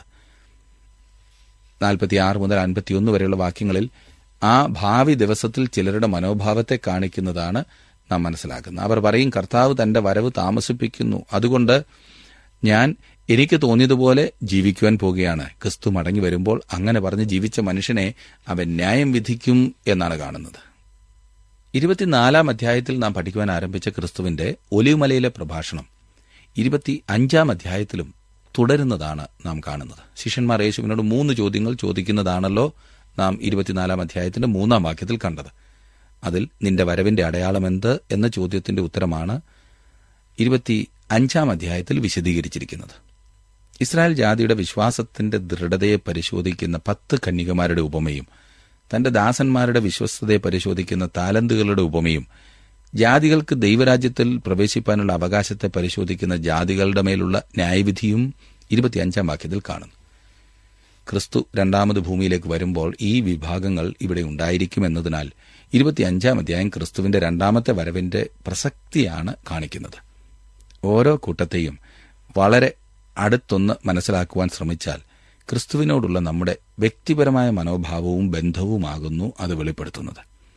നാൽപ്പത്തിയാറ് മുതൽ അൻപത്തിയൊന്ന് വരെയുള്ള വാക്യങ്ങളിൽ ആ ഭാവി ദിവസത്തിൽ ചിലരുടെ മനോഭാവത്തെ കാണിക്കുന്നതാണ് നാം മനസ്സിലാക്കുന്നത് അവർ പറയും കർത്താവ് തന്റെ വരവ് താമസിപ്പിക്കുന്നു അതുകൊണ്ട് ഞാൻ എനിക്ക് തോന്നിയതുപോലെ ജീവിക്കുവാൻ പോകുകയാണ് ക്രിസ്തു മടങ്ങി വരുമ്പോൾ അങ്ങനെ പറഞ്ഞ് ജീവിച്ച മനുഷ്യനെ അവൻ ന്യായം വിധിക്കും എന്നാണ് കാണുന്നത് ഇരുപത്തിനാലാം അധ്യായത്തിൽ നാം പഠിക്കുവാൻ ആരംഭിച്ച ക്രിസ്തുവിന്റെ ഒലിവുമലയിലെ പ്രഭാഷണം ഇരുപത്തി അഞ്ചാം അധ്യായത്തിലും തുടരുന്നതാണ് നാം കാണുന്നത് ശിഷ്യന്മാർ യേശുവിനോട് മൂന്ന് ചോദ്യങ്ങൾ ചോദിക്കുന്നതാണല്ലോ നാം ഇരുപത്തിനാലാം അധ്യായത്തിന്റെ മൂന്നാം വാക്യത്തിൽ കണ്ടത് അതിൽ നിന്റെ വരവിന്റെ അടയാളമെന്ത് എന്ന ചോദ്യത്തിന്റെ ഉത്തരമാണ് ഇരുപത്തി അഞ്ചാം അധ്യായത്തിൽ വിശദീകരിച്ചിരിക്കുന്നത് ഇസ്രായേൽ ജാതിയുടെ വിശ്വാസത്തിന്റെ ദൃഢതയെ പരിശോധിക്കുന്ന പത്ത് കന്യകമാരുടെ ഉപമയും തന്റെ ദാസന്മാരുടെ വിശ്വസ്തതയെ പരിശോധിക്കുന്ന താലന്തുകളുടെ ഉപമയും ജാതികൾക്ക് ദൈവരാജ്യത്തിൽ പ്രവേശിപ്പാനുള്ള അവകാശത്തെ പരിശോധിക്കുന്ന ജാതികളുടെ മേലുള്ള ന്യായവിധിയും ഇരുപത്തിയഞ്ചാം വാക്യത്തിൽ കാണുന്നു ക്രിസ്തു രണ്ടാമത് ഭൂമിയിലേക്ക് വരുമ്പോൾ ഈ വിഭാഗങ്ങൾ ഇവിടെ ഉണ്ടായിരിക്കുമെന്നതിനാൽ ഇരുപത്തിയഞ്ചാം അധ്യായം ക്രിസ്തുവിന്റെ രണ്ടാമത്തെ വരവിന്റെ പ്രസക്തിയാണ് കാണിക്കുന്നത് ഓരോ കൂട്ടത്തെയും വളരെ അടുത്തൊന്ന് മനസ്സിലാക്കുവാൻ ശ്രമിച്ചാൽ ക്രിസ്തുവിനോടുള്ള നമ്മുടെ വ്യക്തിപരമായ മനോഭാവവും ബന്ധവുമാകുന്നു അത് വെളിപ്പെടുത്തുന്നത്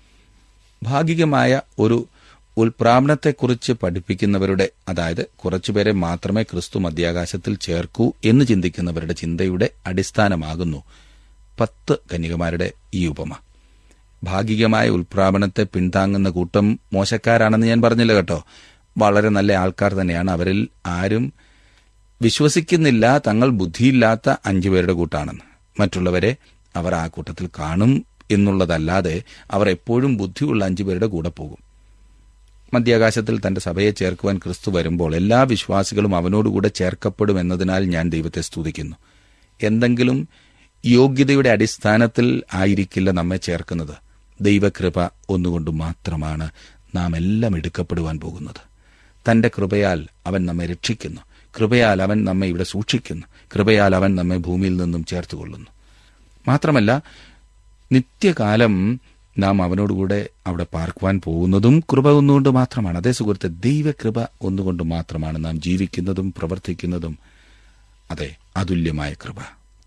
ഭാഗികമായ ഒരു ഉൽപ്രാപനത്തെക്കുറിച്ച് പഠിപ്പിക്കുന്നവരുടെ അതായത് കുറച്ചുപേരെ മാത്രമേ ക്രിസ്തു മധ്യാകാശത്തിൽ ചേർക്കൂ എന്ന് ചിന്തിക്കുന്നവരുടെ ചിന്തയുടെ അടിസ്ഥാനമാകുന്നു പത്ത് കന്യകമാരുടെ ഈ ഉപമ ഭാഗികമായ ഉൽപ്രാപണത്തെ പിന്താങ്ങുന്ന കൂട്ടം മോശക്കാരാണെന്ന് ഞാൻ പറഞ്ഞില്ല കേട്ടോ വളരെ നല്ല ആൾക്കാർ തന്നെയാണ് അവരിൽ ആരും വിശ്വസിക്കുന്നില്ല തങ്ങൾ ബുദ്ധിയില്ലാത്ത അഞ്ചു പേരുടെ കൂട്ടാണെന്ന് മറ്റുള്ളവരെ അവർ ആ കൂട്ടത്തിൽ കാണും എന്നുള്ളതല്ലാതെ അവർ എപ്പോഴും ബുദ്ധിയുള്ള അഞ്ചു പേരുടെ കൂടെ പോകും മധ്യാകാശത്തിൽ തന്റെ സഭയെ ചേർക്കുവാൻ ക്രിസ്തു വരുമ്പോൾ എല്ലാ വിശ്വാസികളും അവനോടുകൂടെ ചേർക്കപ്പെടും എന്നതിനാൽ ഞാൻ ദൈവത്തെ സ്തുതിക്കുന്നു എന്തെങ്കിലും യോഗ്യതയുടെ അടിസ്ഥാനത്തിൽ ആയിരിക്കില്ല നമ്മെ ചേർക്കുന്നത് ദൈവകൃപ ഒന്നുകൊണ്ട് മാത്രമാണ് നാം എല്ലാം എടുക്കപ്പെടുവാൻ പോകുന്നത് തന്റെ കൃപയാൽ അവൻ നമ്മെ രക്ഷിക്കുന്നു കൃപയാൽ അവൻ നമ്മെ ഇവിടെ സൂക്ഷിക്കുന്നു കൃപയാൽ അവൻ നമ്മെ ഭൂമിയിൽ നിന്നും ചേർത്തുകൊള്ളുന്നു മാത്രമല്ല നിത്യകാലം നാം അവനോടുകൂടെ അവിടെ പാർക്കുവാൻ പോകുന്നതും കൃപ ഒന്നുകൊണ്ട് മാത്രമാണ് അതേ സുഹൃത്തെ ദൈവകൃപ ഒന്നുകൊണ്ട് മാത്രമാണ് നാം ജീവിക്കുന്നതും പ്രവർത്തിക്കുന്നതും അതെ അതുല്യമായ കൃപ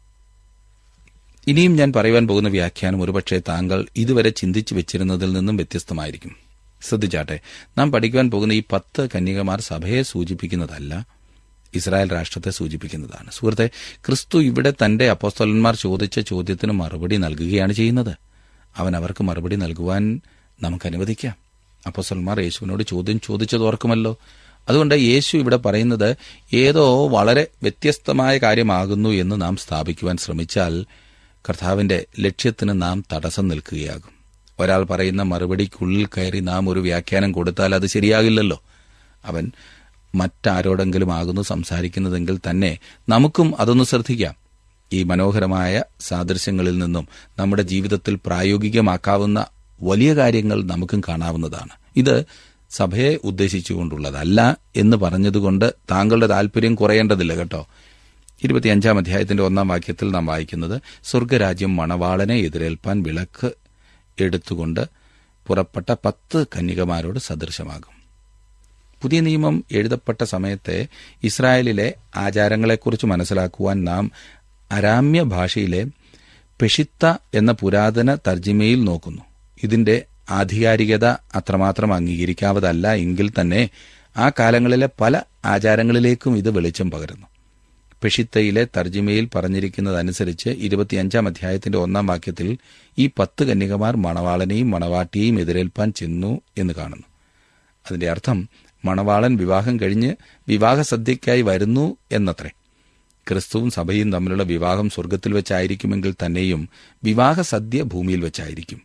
ഇനിയും ഞാൻ പറയുവാൻ പോകുന്ന വ്യാഖ്യാനം ഒരുപക്ഷെ താങ്കൾ ഇതുവരെ ചിന്തിച്ചു വെച്ചിരുന്നതിൽ നിന്നും വ്യത്യസ്തമായിരിക്കും ശ്രദ്ധിച്ചാട്ടെ നാം പഠിക്കുവാൻ പോകുന്ന ഈ പത്ത് കന്യകമാർ സഭയെ സൂചിപ്പിക്കുന്നതല്ല ഇസ്രായേൽ രാഷ്ട്രത്തെ സൂചിപ്പിക്കുന്നതാണ് സുഹൃത്തെ ക്രിസ്തു ഇവിടെ തന്റെ അപ്പോസ്തലന്മാർ ചോദിച്ച ചോദ്യത്തിന് മറുപടി നൽകുകയാണ് ചെയ്യുന്നത് അവൻ അവർക്ക് മറുപടി നൽകുവാൻ നമുക്ക് അനുവദിക്കാം അപ്പോസ്തലന്മാർ യേശുവിനോട് ചോദ്യം ചോദിച്ചത് ഓർക്കുമല്ലോ അതുകൊണ്ട് യേശു ഇവിടെ പറയുന്നത് ഏതോ വളരെ വ്യത്യസ്തമായ കാര്യമാകുന്നു എന്ന് നാം സ്ഥാപിക്കുവാൻ ശ്രമിച്ചാൽ കർത്താവിന്റെ ലക്ഷ്യത്തിന് നാം തടസ്സം നിൽക്കുകയാകും ഒരാൾ പറയുന്ന മറുപടിക്കുള്ളിൽ കയറി നാം ഒരു വ്യാഖ്യാനം കൊടുത്താൽ അത് ശരിയാകില്ലല്ലോ അവൻ മറ്റാരോടെങ്കിലും ആകുന്നു സംസാരിക്കുന്നതെങ്കിൽ തന്നെ നമുക്കും അതൊന്ന് ശ്രദ്ധിക്കാം ഈ മനോഹരമായ സാദൃശ്യങ്ങളിൽ നിന്നും നമ്മുടെ ജീവിതത്തിൽ പ്രായോഗികമാക്കാവുന്ന വലിയ കാര്യങ്ങൾ നമുക്കും കാണാവുന്നതാണ് ഇത് സഭയെ ഉദ്ദേശിച്ചുകൊണ്ടുള്ളതല്ല എന്ന് പറഞ്ഞതുകൊണ്ട് താങ്കളുടെ താല്പര്യം കുറയേണ്ടതില്ല കേട്ടോ ഇരുപത്തിയഞ്ചാം അധ്യായത്തിന്റെ ഒന്നാം വാക്യത്തിൽ നാം വായിക്കുന്നത് സ്വർഗരാജ്യം മണവാളനെ എതിരേൽപ്പാൻ വിളക്ക് എടുത്തുകൊണ്ട് പുറപ്പെട്ട പത്ത് കന്യകമാരോട് സദൃശമാകും പുതിയ നിയമം എഴുതപ്പെട്ട സമയത്തെ ഇസ്രായേലിലെ ആചാരങ്ങളെക്കുറിച്ച് മനസ്സിലാക്കുവാൻ നാം അരാമ്യ ഭാഷയിലെ പെഷിത്ത എന്ന പുരാതന തർജിമയിൽ നോക്കുന്നു ഇതിന്റെ ആധികാരികത അത്രമാത്രം അംഗീകരിക്കാവതല്ല എങ്കിൽ തന്നെ ആ കാലങ്ങളിലെ പല ആചാരങ്ങളിലേക്കും ഇത് വെളിച്ചം പകരുന്നു പെഷിത്തയിലെ തർജിമയിൽ പറഞ്ഞിരിക്കുന്നതനുസരിച്ച് ഇരുപത്തിയഞ്ചാം അധ്യായത്തിന്റെ ഒന്നാം വാക്യത്തിൽ ഈ പത്ത് കന്യകമാർ മണവാളനെയും മണവാട്ടിയെയും എതിരേൽപ്പാൻ ചെന്നു എന്ന് കാണുന്നു അതിന്റെ അർത്ഥം മണവാളൻ വിവാഹം കഴിഞ്ഞ് വിവാഹസദ്യയ്ക്കായി വരുന്നു എന്നത്രേ ക്രിസ്തുവും സഭയും തമ്മിലുള്ള വിവാഹം സ്വർഗത്തിൽ വെച്ചായിരിക്കുമെങ്കിൽ തന്നെയും വിവാഹസദ്യ ഭൂമിയിൽ വെച്ചായിരിക്കും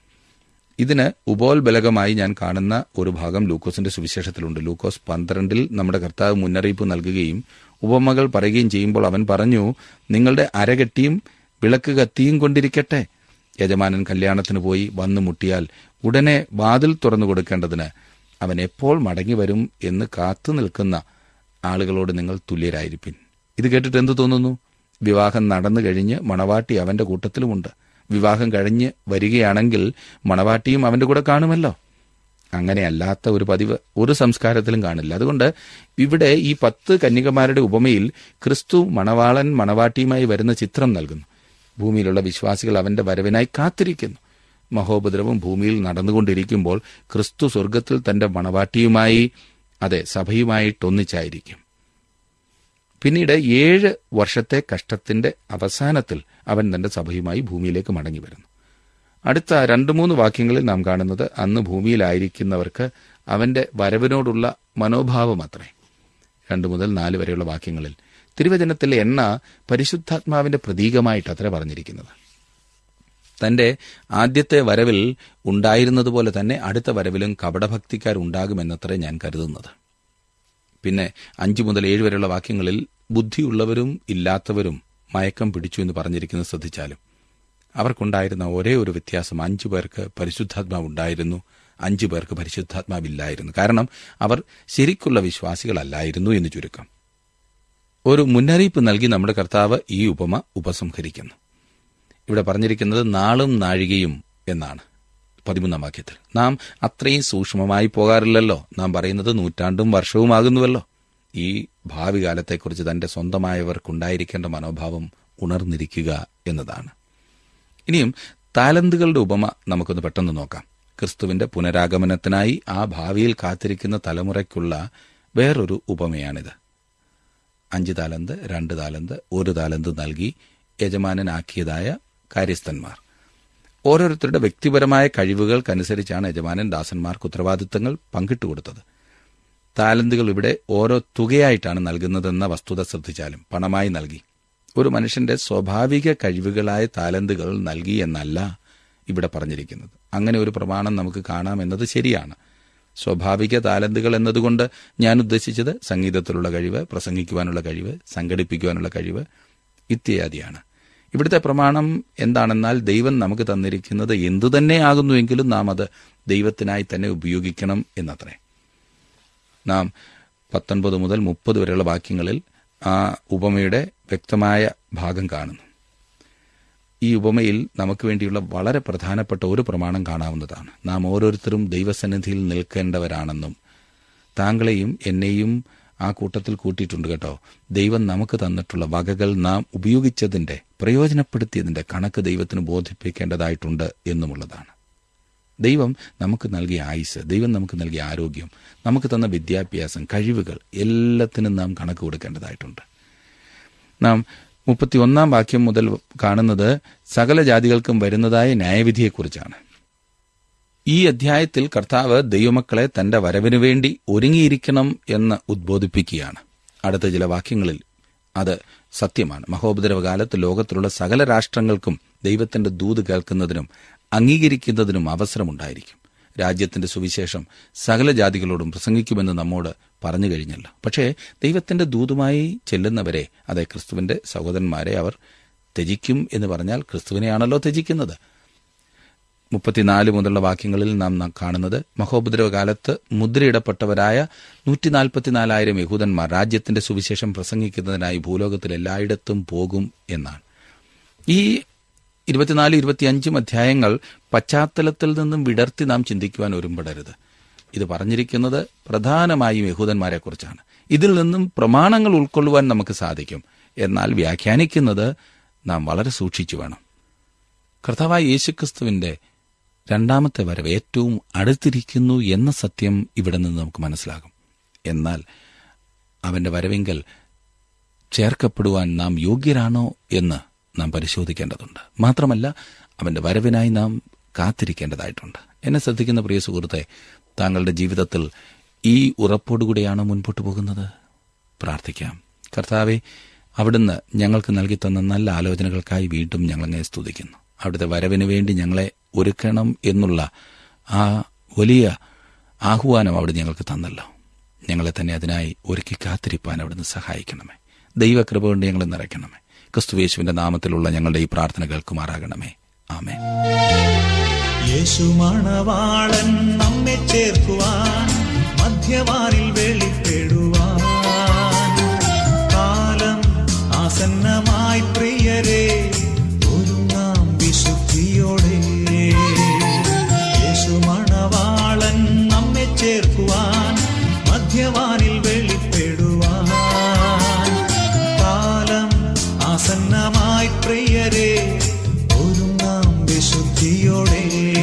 ഇതിന് ഉപോത്ബലകമായി ഞാൻ കാണുന്ന ഒരു ഭാഗം ലൂക്കോസിന്റെ സുവിശേഷത്തിലുണ്ട് ലൂക്കോസ് പന്ത്രണ്ടിൽ നമ്മുടെ കർത്താവ് മുന്നറിയിപ്പ് നൽകുകയും ഉപമകൾ പറയുകയും ചെയ്യുമ്പോൾ അവൻ പറഞ്ഞു നിങ്ങളുടെ അരകെട്ടിയും വിളക്ക് കത്തിയും കൊണ്ടിരിക്കട്ടെ യജമാനൻ കല്യാണത്തിന് പോയി വന്നു മുട്ടിയാൽ ഉടനെ വാതിൽ തുറന്നു കൊടുക്കേണ്ടതിന് അവൻ എപ്പോൾ മടങ്ങി വരും എന്ന് കാത്തു നിൽക്കുന്ന ആളുകളോട് നിങ്ങൾ തുല്യരായിരിപ്പിൻ ഇത് കേട്ടിട്ട് എന്തു തോന്നുന്നു വിവാഹം നടന്നു കഴിഞ്ഞ് മണവാട്ടി അവന്റെ കൂട്ടത്തിലുമുണ്ട് വിവാഹം കഴിഞ്ഞ് വരികയാണെങ്കിൽ മണവാട്ടിയും അവന്റെ കൂടെ കാണുമല്ലോ അങ്ങനെയല്ലാത്ത ഒരു പതിവ് ഒരു സംസ്കാരത്തിലും കാണില്ല അതുകൊണ്ട് ഇവിടെ ഈ പത്ത് കന്യകമാരുടെ ഉപമയിൽ ക്രിസ്തു മണവാളൻ മണവാട്ടിയുമായി വരുന്ന ചിത്രം നൽകുന്നു ഭൂമിയിലുള്ള വിശ്വാസികൾ അവന്റെ വരവിനായി കാത്തിരിക്കുന്നു മഹോപദ്രവം ഭൂമിയിൽ നടന്നുകൊണ്ടിരിക്കുമ്പോൾ ക്രിസ്തു സ്വർഗത്തിൽ തന്റെ മണവാട്ടിയുമായി അതെ സഭയുമായിട്ടൊന്നിച്ചായിരിക്കും പിന്നീട് ഏഴ് വർഷത്തെ കഷ്ടത്തിന്റെ അവസാനത്തിൽ അവൻ തന്റെ സഭയുമായി ഭൂമിയിലേക്ക് മടങ്ങി വരുന്നു അടുത്ത രണ്ട് മൂന്ന് വാക്യങ്ങളിൽ നാം കാണുന്നത് അന്ന് ഭൂമിയിലായിരിക്കുന്നവർക്ക് അവന്റെ വരവിനോടുള്ള മനോഭാവം അത്രേ രണ്ട് മുതൽ നാല് വരെയുള്ള വാക്യങ്ങളിൽ തിരുവചനത്തിലെ എണ്ണ പരിശുദ്ധാത്മാവിന്റെ പ്രതീകമായിട്ട് അത്ര പറഞ്ഞിരിക്കുന്നത് തന്റെ ആദ്യത്തെ വരവിൽ ഉണ്ടായിരുന്നതുപോലെ തന്നെ അടുത്ത വരവിലും കപടഭക്തിക്കാരുണ്ടാകുമെന്നത്രേ ഞാൻ കരുതുന്നത് പിന്നെ അഞ്ചു മുതൽ ഏഴ് വരെയുള്ള വാക്യങ്ങളിൽ ബുദ്ധിയുള്ളവരും ഇല്ലാത്തവരും മയക്കം പിടിച്ചു എന്ന് പറഞ്ഞിരിക്കുന്നത് ശ്രദ്ധിച്ചാലും അവർക്കുണ്ടായിരുന്ന ഒരേ ഒരു വ്യത്യാസം അഞ്ചു പേർക്ക് പരിശുദ്ധാത്മാവ് ഉണ്ടായിരുന്നു അഞ്ചു പേർക്ക് പരിശുദ്ധാത്മാവില്ലായിരുന്നു കാരണം അവർ ശരിക്കുള്ള വിശ്വാസികളല്ലായിരുന്നു എന്ന് ചുരുക്കം ഒരു മുന്നറിയിപ്പ് നൽകി നമ്മുടെ കർത്താവ് ഈ ഉപമ ഉപസംഹരിക്കുന്നു ഇവിടെ പറഞ്ഞിരിക്കുന്നത് നാളും നാഴികയും എന്നാണ് പതിമൂന്നാം വാക്യത്തിൽ നാം അത്രയും സൂക്ഷ്മമായി പോകാറില്ലല്ലോ നാം പറയുന്നത് നൂറ്റാണ്ടും വർഷവുമാകുന്നുവല്ലോ ഈ ഭാവി കാലത്തെക്കുറിച്ച് തന്റെ സ്വന്തമായവർക്കുണ്ടായിരിക്കേണ്ട മനോഭാവം ഉണർന്നിരിക്കുക എന്നതാണ് ഇനിയും താലന്തുകളുടെ ഉപമ നമുക്കൊന്ന് പെട്ടെന്ന് നോക്കാം ക്രിസ്തുവിന്റെ പുനരാഗമനത്തിനായി ആ ഭാവിയിൽ കാത്തിരിക്കുന്ന തലമുറയ്ക്കുള്ള വേറൊരു ഉപമയാണിത് അഞ്ച് താലന്ത് രണ്ട് താലന്ത് ഒരു താലന്ത് നൽകി യജമാനനാക്കിയതായ കാര്യസ്ഥന്മാർ ഓരോരുത്തരുടെ വ്യക്തിപരമായ കഴിവുകൾക്കനുസരിച്ചാണ് യജമാനൻ ദാസന്മാർക്ക് ഉത്തരവാദിത്തങ്ങൾ പങ്കിട്ടുകൊടുത്തത് താലന്തുകൾ ഇവിടെ ഓരോ തുകയായിട്ടാണ് നൽകുന്നതെന്ന വസ്തുത ശ്രദ്ധിച്ചാലും പണമായി നൽകി ഒരു മനുഷ്യന്റെ സ്വാഭാവിക കഴിവുകളായ താലന്തുകൾ നൽകി എന്നല്ല ഇവിടെ പറഞ്ഞിരിക്കുന്നത് അങ്ങനെ ഒരു പ്രമാണം നമുക്ക് കാണാമെന്നത് ശരിയാണ് സ്വാഭാവിക താലന്തുകൾ എന്നതുകൊണ്ട് ഞാൻ ഉദ്ദേശിച്ചത് സംഗീതത്തിലുള്ള കഴിവ് പ്രസംഗിക്കുവാനുള്ള കഴിവ് സംഘടിപ്പിക്കുവാനുള്ള കഴിവ് ഇത്യാദിയാണ് ഇവിടുത്തെ പ്രമാണം എന്താണെന്നാൽ ദൈവം നമുക്ക് തന്നിരിക്കുന്നത് എന്തുതന്നെയാകുന്നുവെങ്കിലും നാം അത് ദൈവത്തിനായി തന്നെ ഉപയോഗിക്കണം എന്നത്രേ നാം പത്തൊൻപത് മുതൽ മുപ്പത് വരെയുള്ള വാക്യങ്ങളിൽ ആ ഉപമയുടെ വ്യക്തമായ ഭാഗം കാണുന്നു ഈ ഉപമയിൽ നമുക്ക് വേണ്ടിയുള്ള വളരെ പ്രധാനപ്പെട്ട ഒരു പ്രമാണം കാണാവുന്നതാണ് നാം ഓരോരുത്തരും ദൈവസന്നിധിയിൽ നിൽക്കേണ്ടവരാണെന്നും താങ്കളെയും എന്നെയും ആ കൂട്ടത്തിൽ കൂട്ടിയിട്ടുണ്ട് കേട്ടോ ദൈവം നമുക്ക് തന്നിട്ടുള്ള വകകൾ നാം ഉപയോഗിച്ചതിന്റെ പ്രയോജനപ്പെടുത്തിയതിന്റെ കണക്ക് ദൈവത്തിന് ബോധിപ്പിക്കേണ്ടതായിട്ടുണ്ട് എന്നുമുള്ളതാണ് ദൈവം നമുക്ക് നൽകിയ ആയുസ് ദൈവം നമുക്ക് നൽകിയ ആരോഗ്യം നമുക്ക് തന്ന വിദ്യാഭ്യാസം കഴിവുകൾ എല്ലാത്തിനും നാം കണക്ക് കൊടുക്കേണ്ടതായിട്ടുണ്ട് നാം മുപ്പത്തിയൊന്നാം വാക്യം മുതൽ കാണുന്നത് സകല ജാതികൾക്കും വരുന്നതായ ന്യായവിധിയെക്കുറിച്ചാണ് ഈ അധ്യായത്തിൽ കർത്താവ് ദൈവമക്കളെ തന്റെ വരവിനു വേണ്ടി ഒരുങ്ങിയിരിക്കണം എന്ന് ഉദ്ബോധിപ്പിക്കുകയാണ് അടുത്ത ചില വാക്യങ്ങളിൽ അത് സത്യമാണ് മഹോപദ്രവകാലത്ത് ലോകത്തിലുള്ള സകല രാഷ്ട്രങ്ങൾക്കും ദൈവത്തിന്റെ ദൂത് കേൾക്കുന്നതിനും അംഗീകരിക്കുന്നതിനും അവസരമുണ്ടായിരിക്കും രാജ്യത്തിന്റെ സുവിശേഷം സകല ജാതികളോടും പ്രസംഗിക്കുമെന്ന് നമ്മോട് പറഞ്ഞു കഴിഞ്ഞല്ലോ പക്ഷേ ദൈവത്തിന്റെ ദൂതുമായി ചെല്ലുന്നവരെ അതെ ക്രിസ്തുവിന്റെ സഹോദരന്മാരെ അവർ ത്യജിക്കും എന്ന് പറഞ്ഞാൽ ക്രിസ്തുവിനെയാണല്ലോ ത്യജിക്കുന്നത് മുപ്പത്തിനാല് മുതലുള്ള വാക്യങ്ങളിൽ നാം ന- കാണുന്നത് മഹോപദ്രവകാലത്ത് മുദ്രയിടപ്പെട്ടവരായ നൂറ്റി നാൽപ്പത്തിനാലായിരം യഹൂദന്മാർ രാജ്യത്തിന്റെ സുവിശേഷം പ്രസംഗിക്കുന്നതിനായി ഭൂലോകത്തിൽ എല്ലായിടത്തും പോകും എന്നാണ് ഈ ഇരുപത്തിനാല് ഇരുപത്തിയഞ്ചും അധ്യായങ്ങൾ പശ്ചാത്തലത്തിൽ നിന്നും വിടർത്തി നാം ചിന്തിക്കുവാൻ ഒരുമ്പെടരുത് ഇത് പറഞ്ഞിരിക്കുന്നത് പ്രധാനമായും യഹൂദന്മാരെക്കുറിച്ചാണ് ഇതിൽ നിന്നും പ്രമാണങ്ങൾ ഉൾക്കൊള്ളുവാൻ നമുക്ക് സാധിക്കും എന്നാൽ വ്യാഖ്യാനിക്കുന്നത് നാം വളരെ സൂക്ഷിച്ചു വേണം കർത്താവായ യേശുക്രിസ്തുവിന്റെ രണ്ടാമത്തെ വരവ് ഏറ്റവും അടുത്തിരിക്കുന്നു എന്ന സത്യം ഇവിടെ നിന്ന് നമുക്ക് മനസ്സിലാകും എന്നാൽ അവന്റെ വരവെങ്കിൽ ചേർക്കപ്പെടുവാൻ നാം യോഗ്യരാണോ എന്ന് നാം പരിശോധിക്കേണ്ടതുണ്ട് മാത്രമല്ല അവന്റെ വരവിനായി നാം കാത്തിരിക്കേണ്ടതായിട്ടുണ്ട് എന്നെ ശ്രദ്ധിക്കുന്ന പ്രിയ സുഹൃത്തെ താങ്കളുടെ ജീവിതത്തിൽ ഈ ഉറപ്പോടുകൂടിയാണോ മുൻപോട്ട് പോകുന്നത് പ്രാർത്ഥിക്കാം കർത്താവെ അവിടുന്ന് ഞങ്ങൾക്ക് നൽകി തന്ന നല്ല ആലോചനകൾക്കായി വീണ്ടും ഞങ്ങളങ്ങെ സ്തുതിക്കുന്നു അവിടുത്തെ വരവിന് വേണ്ടി ഞങ്ങളെ ഒരുക്കണം എന്നുള്ള ആ വലിയ ആഹ്വാനം അവിടെ ഞങ്ങൾക്ക് തന്നല്ലോ ഞങ്ങളെ തന്നെ അതിനായി ഒരുക്കി കാത്തിരിപ്പാൻ അവിടുന്ന് സഹായിക്കണമേ ദൈവകൃപ കൊണ്ട് ഞങ്ങളെ നിറയ്ക്കണമേ ക്രിസ്തുവേശുവിന്റെ നാമത്തിലുള്ള ഞങ്ങളുടെ ഈ പ്രാർത്ഥന കേൾക്കുമാറാകണമേ ആമേ യേശുമണവാളൻ നമ്മെ ചേർക്കുവാൻ മധ്യവാനിൽ വെളിപ്പെടുവാൻ കാലം ആസന്നമായി പ്രിയരെ ഒരുങ്ങാം വിശുദ്ധിയോടെ യേശുമണവാളൻ നമ്മെ ചേർക്കുവാൻ മധ്യവാനിൽ വെളിപ്പെടുവാൻ കാലം ആസന്നമായി പ്രിയരെ ഒരുങ്ങാം വിശുദ്ധിയോടെ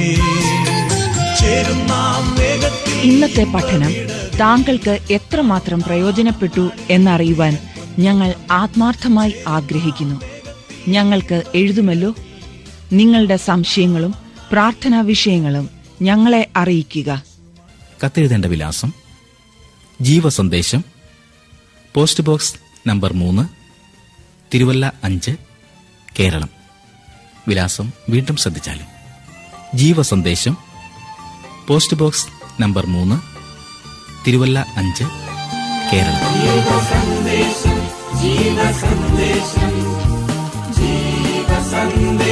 ചേരും നാം വേഗത്തിൽ ഇന്നത്തെ പഠനം താങ്കൾക്ക് എത്രമാത്രം പ്രയോജനപ്പെട്ടു എന്നറിയുവാൻ ഞങ്ങൾ ആത്മാർത്ഥമായി ആഗ്രഹിക്കുന്നു ഞങ്ങൾക്ക് എഴുതുമല്ലോ നിങ്ങളുടെ സംശയങ്ങളും പ്രാർത്ഥനാ വിഷയങ്ങളും ഞങ്ങളെ അറിയിക്കുക കത്തെഴുതേണ്ട വിലാസം ജീവസന്ദേശം പോസ്റ്റ് ബോക്സ് നമ്പർ മൂന്ന് തിരുവല്ല അഞ്ച് കേരളം വിലാസം വീണ്ടും ശ്രദ്ധിച്ചാലും ജീവസന്ദേശം പോസ്റ്റ് ബോക്സ് നമ്പർ മൂന്ന് തിരുവല്ല അഞ്ച് കേരളം ജീവസന്ദേശം ജീവസന്ദേശം